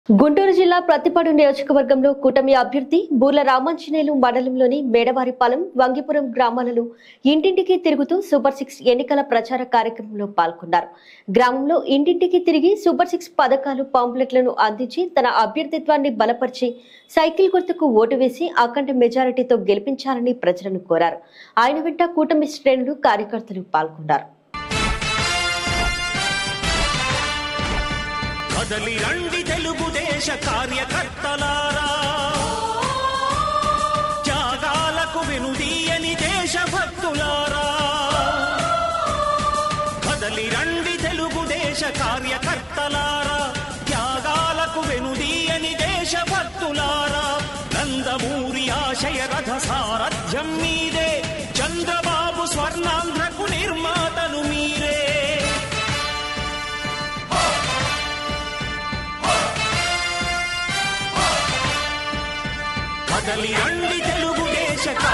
గుంటూరు జిల్లా ప్రతిపాడు నియోజకవర్గంలో కూటమి అభ్యర్థి బూర్ల రామాంజనేయులు మండలంలోని మేడవారిపాలెం వంగిపురం గ్రామాలలో ఇంటింటికి తిరుగుతూ సూపర్ సిక్స్ ఎన్నికల ప్రచార కార్యక్రమంలో పాల్గొన్నారు గ్రామంలో ఇంటింటికి తిరిగి సూపర్ సిక్స్ పథకాలు పాంప్లెట్లను అందించి తన అభ్యర్థిత్వాన్ని బలపరిచి సైకిల్ గుర్తుకు ఓటు వేసి అఖండ మెజారిటీతో గెలిపించాలని ప్రజలను కోరారు ఆయన వెంట కూటమి శ్రేణులు కార్యకర్తలు పాల్గొన్నారు కదలి రండి తెలుగుదేశ కార్యకర్తలారా త్యాగాలకు వెనుదీయని దేశభక్తులారా కదలి రండి తెలుగుదేశ కార్యకర్తలారా త్యాగాలకు వెనుదీయని దేశభక్తులారా నందమూరి ఆశయ రథ సారథ్యం మీదే చంద్రబాబు స్వర్ణాంధ్రకు నిర్మాతను మీరే కదలి రండి తెలుగుదేశ